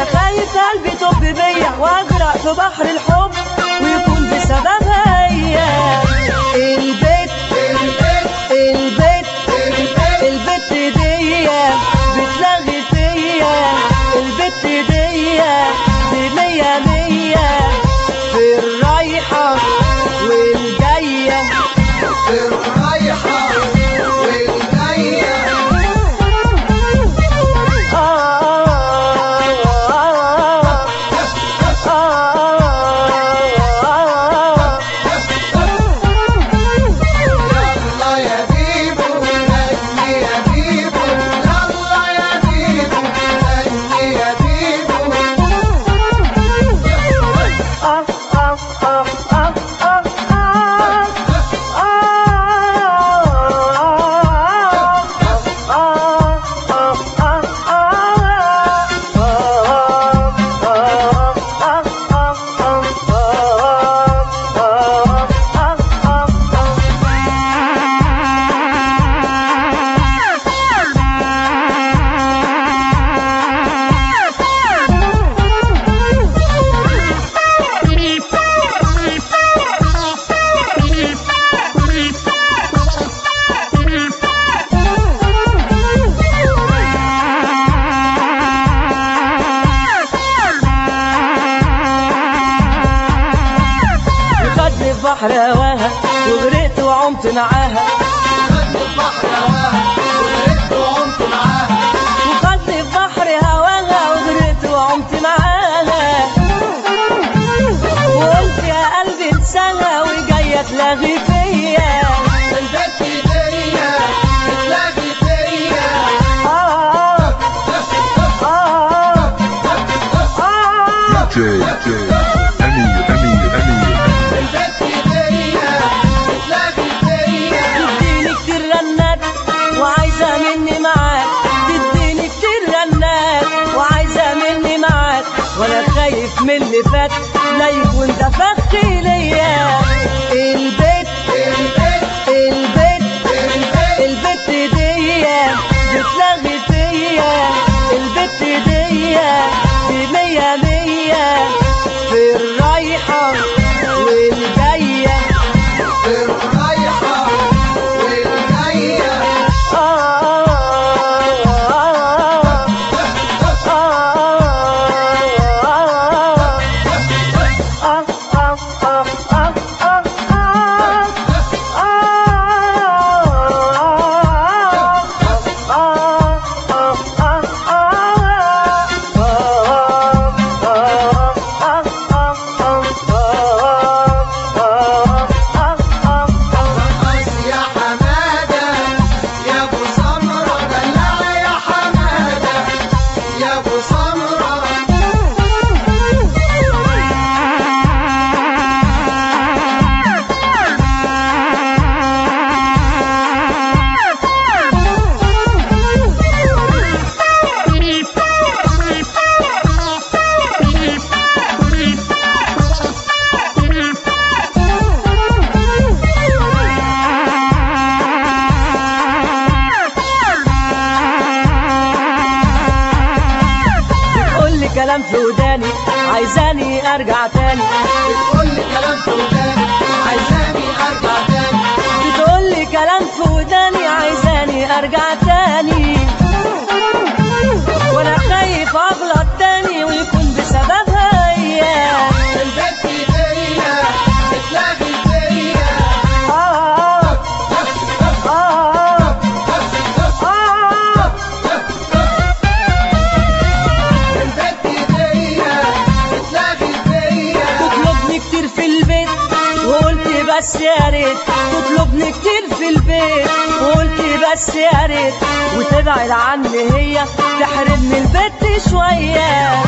خايف قلبي طب بيا واغرق في بحر الحب ويكون بسببها هي البيت البيت البت دي بتلغي فيا البت دي بمية مية في الرايحة والجاية الرايحة والجاية يلا يا بيبو نجمي يا بيبو يلا يا بيبو نجمي يا بيبو وخدني في بحر هواها وغرقت وعمت معاها خدت البحر هواها وغرقت وعمت معاها وخدني في بحر هواها وغرقت وعمت معاها وقلت يا قلبي انساها وجاية تلاغي فيا البت دي بتلاقي فيا آه آه آه DJ, Emmy, Emmy, Emmy. البت دي بتلاقي فيا تديني كتير رنات وعايزة مني معاك تديني كتير رنات وعايزة مني معاك وانا خايف من اللي فات لا يكون ده فخ ليا البيت البت البيت البت البت دي بتلغي فيا البت دي بمية مية في الرايحة والجاية الرايحة والجاية رقص يا حمادة يا ابو سمرة دلع يا حمادة يا ابو سمرة قول لي كلام في وداني عايزاني ارجع تاني بتقول لي كلام في وداني عايزاني ارجع تاني بتقول لي كلام في وداني عايزاني ارجع تاني وانا خايف اغلط تاني ويكون بسببها هي البت دي بتلاقي فيا آه آه آه البت دي بتلاقي فيا تطلبني كتير في البيت وقلت بس يا ريت تطلبني كتير في البيت وقلت بس يا ريت وتبعد عني هي تحرمني البيت شويه